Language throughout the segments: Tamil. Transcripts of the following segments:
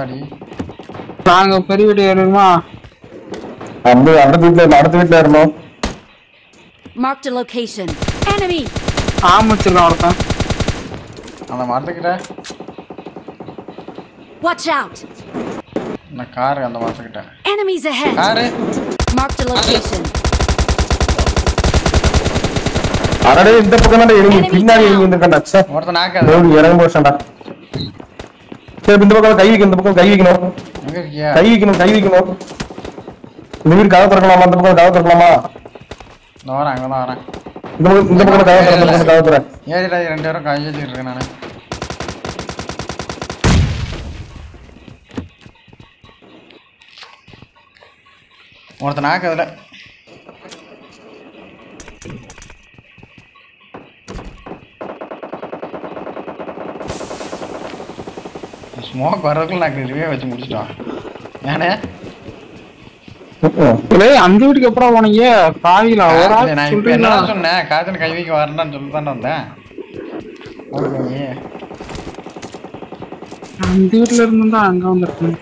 ஆத்தாடி நாங்க பெரிய வீடு ஏறுமா அந்த அடுத்த வீட்டுல அடுத்த வீட்டுல இருந்தோம் Marked a location. Enemy! ஆமிச்சிருக்கான் ஒருத்தன் அந்த மரத்துக்கிட்ட Watch out! இந்த காரு அந்த மரத்துக்கிட்ட Enemies ahead! Car Marked a location. அரடே இந்த பக்கம் தான் இறங்கி Enemy பின்னாடி down. இறங்கி இருந்திருக்காண்டா ச்சே ஒருத்தன் நாக்காது ரோடு இறங்க போச்சாண்டா சரி இப்ப இந்த பக்கம் கை வைக்கணும் இந்த பக்கம் கை வைக்கணும் எங்க இருக்கியா கை வைக்கணும் கை வைக்கணும் இந்த வீடு கதை திறக்கலாமா இந்த பக்கம் கதை திறக்கலாமா இந்த வரேன் அங்கே தான் வரேன் இந்த பக்கம் இந்த பக்கம் கதை திறக்க இந்த பக்கம் கதை திற ஏறிடா இது ரெண்டு பேரும் கை வச்சுட்டு இருக்கேன் நான் ஒருத்தன் நாக்கு அதில் ஸ்மோக் வர்றதுக்குள்ள நாங்கள் ரிவே வச்சு முடிச்சிட்டோம் ஏனே ஏய் அந்த வீட்டுக்கு எப்பறம் போனீங்க பாவில ஒரு காத்துல ஆள் நான் இப்ப சொல்றீங்களா என்னடா சொன்னேன் காத்துல கை வைக்க வரேன்டான்னு சொல்லி தானே வந்தேன் ஓகே நீ. அந்த வீட்டுல இருந்து தான் அங்க வந்திருக்கேன்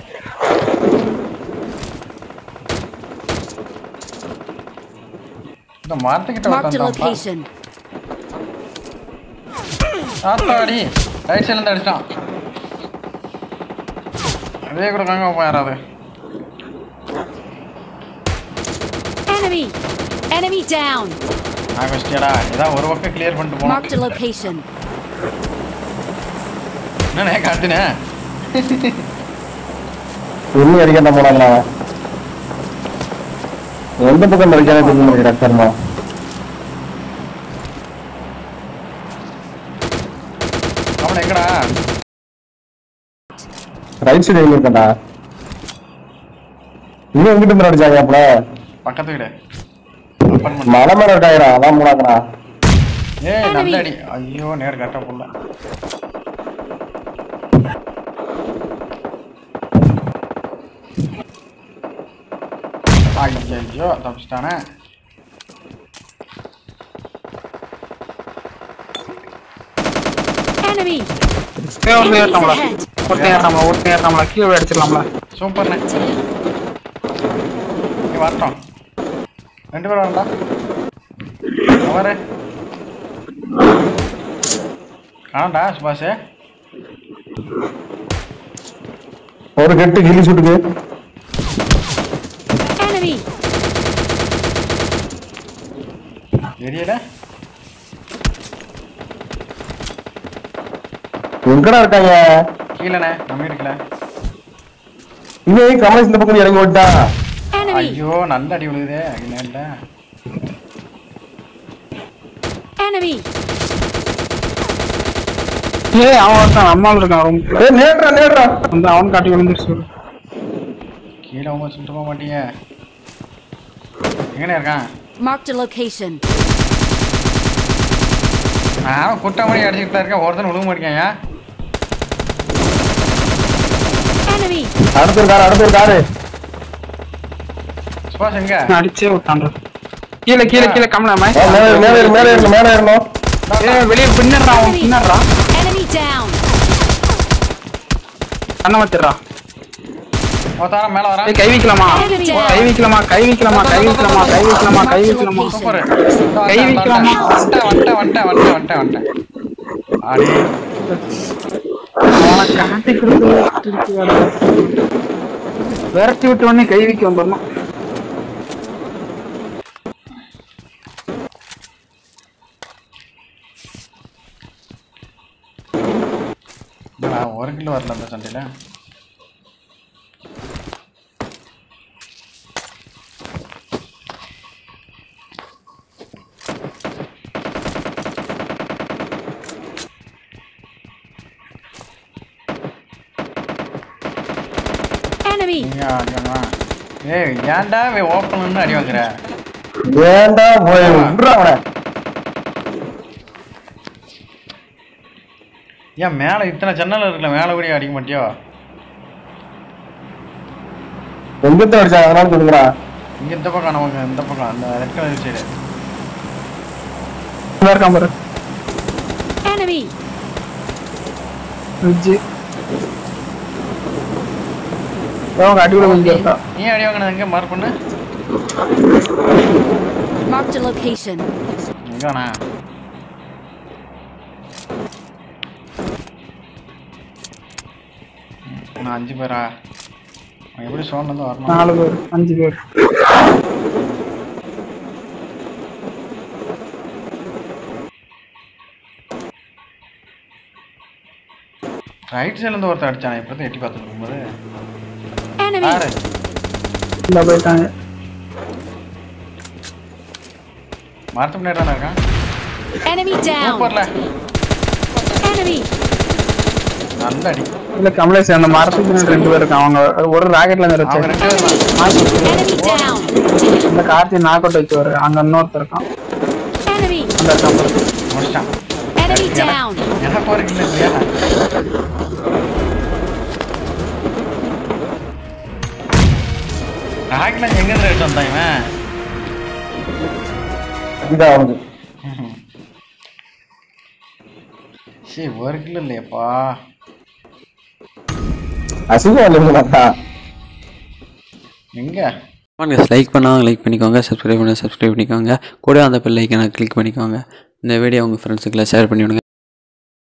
இந்த மரத்துக்கிட்ட Marked a உட்காந்துட்டான்ப்பா location. ஆத்தாடி ரைட் சைட்ல இருந்து அடிச்சிட்டான் அதே கூட காங்க போயிடாது Enemy! Enemy down! நான் வச்சிட்டியாடா ஏதாவது ஒரு பக்கம் கிளியர் பண்ணிட்டு போனோம் Marked a location. என்னண்ணே காட்டுனே இன்னும் அடிக்காம போனாங்களா அவன்? எந்த பக்கம் அடிக்கானே தெரிய முடியல சர்மா அவன் எங்கடா ரைட் சைடு எங்க இருக்கா இன்னும் எங்கிட்ட இருந்து அடிச்சாங்க அப்பல பக்கத்து வீடு அப்பார்ட்மெண்ட் மலை மேல இருக்காங்கடா அதான் போனாங்கடா ஏய் நல்ல அடி ஐயோ நேர் கரெக்டாக போடல ஐயோ தப்பிச்சிட்டானே Enemy! ஏய், ஒருத்தன் ஏறாமல Enemies ahead! ஒருத்தன் ஏறாமல ஒருத்தன் ஏறாமல கீழே போய் அடிச்சிடலாம்ல சூப்பர்ண்ணே நீ வரட்டும் ரெண்டு பேரும் வரண்டா அவரு காணண்டா சுபாஷ் ஒரு கெட்டு கிளி சுட்டுக்கு Enemy! தெரியல எங்கடா இருக்காங்க கீழண்ணே நம்ம இருக்கல இவன் கமலேஷ் இந்த பக்கம் இறங்கி ஓட்டான் Enemy! ஐயோ நல்ல அடி விழுகுதே நேரில் Enemy! ஏய் அவன் ஒருத்தன் நம்மால் இருக்கான் ரொம்ப ஏய் நேடுறா நேடுறா வந்து அவன் காட்டி விழுந்துருச்சு கீழே அவங்க சொல்லிட்டு போக மாட்டீங்க எங்கண்ணே இருக்கான் Marked a location. நான் குட்டை மணி அடிச்சுக்கிட்டு தான் இருக்கேன் ஒருத்தன் விழுக மாட்டேங்க Enemy! அடுத்த ஒரு காரு அடுத்த ஒரு காரு சுபாஷ் எங்க அடிச்சே விட்டான்டா கீழே கீழே கீழே கமலாம ஆ, மேல ஏறு, மேல ஏறு, மேல ஏறணும் மேல ஏறணும் ஏய் வெளியே பின்னடுறா அவன் Enemy! பின்னடுறா Enemy down! கண்ண வச்சிடுறா ஒருத்தாரம் மேலே வரான் ஏய் கை வைக்கலாமா Enemy கை down! வைக்கலாமா கை வைக்கலாமா கை வைக்கலாமா கை வைக்கலாமா கை வைக்கலாமா சூப்பர் கை வைக்கலாமா? வந்துட்டேன் வந்துட்டேன் வந்துட்டேன் வந்துட்டேன் வந்துட்டேன் வந்துட்டேன் அடி அவனை காட்டி கொடுத்து விரட்டி விட்டு உடனே கை வைக்க வந்துடணும் நான் ஒரு கிலோ வரல அந்த சண்டையில் Enemy! நீங்க அடிக்கணுமா ஏய் ஏன்டா ஓப்பன் அடி வாங்குற ஏன்டா போய் விட்றா அவனை ஏன் மேலே இத்தனை ஜன்னல் இருக்குல்ல மேலே கூட அடிக்க மாட்டியோ எங்கிட்ட அடிச்சாங்க அதனால சொல்லுங்கடா இங்க இந்த பக்கம் நமக்கு இந்த பக்கம் அந்த ரெட் கலர் சைடு நல்லா இருக்கான் பாரு Enemy! ஃப்ரிட்ஜு அவங்க அடி விட கொஞ்சம் இருக்கா நீ அடி வாங்கினது எங்க மார்க் பண்ணு Marked a location. எங்கண்ணா நான் அஞ்சு பேரா அவன் எப்படி சோன்லேருந்து வரணும் நாலு பேர் அஞ்சு பேர் ரைட் சைட்லேருந்து ஒருத்தர் அடிச்சானே இப்போ தான் எட்டி பார்த்துட்டு இருக்கும்போது Enemy! யாரு இந்த போயிட்டாங்க மரத்து முன்னாடி தானே இருக்கான் Enemy down! சூப்பர்ல Enemy! நல்ல அடி இல்ல கமலேஷ் அந்த மரத்துக்கு பின்னாடி ரெண்டு பேர் இருக்காங்க அவங்க ஒரு ராக்கெட்ல இருந்து அவங்க வச்சு ரெண்டு பேர் தான் Enemy down! இந்த கார்த்தி நாக் அவுட் வச்சு வரு அங்க இன்னொருத்தர் இருக்கான் Enemy! அந்த கம்பர் முடிச்சிட்டான் Enemy down! எனக்கு ஒரு கிலோ இல்லையா ராக்கெட்ல எங்கேருந்து எடுத்து வந்தான் இவன் இதான் அவனுக்கு சரி ஒரு கிலோ இல்லையாப்பா அசிங்கம் இல்லைங்களா எங்க வாங்க லைக் பண்ணாங்க லைக் பண்ணிக்கோங்க சப்ஸ்கிரைப் பண்ண சப்ஸ்கிரைப் பண்ணிக்கோங்க கூட அந்த பெல் ஐக்கனை கிளிக் பண்ணிக்கோங்க இந்த வீடியோ உங்கள் ஃப்ரெண்ட்ஸுக்கெல்லாம் ஷேர் பண்ணி விடுங்க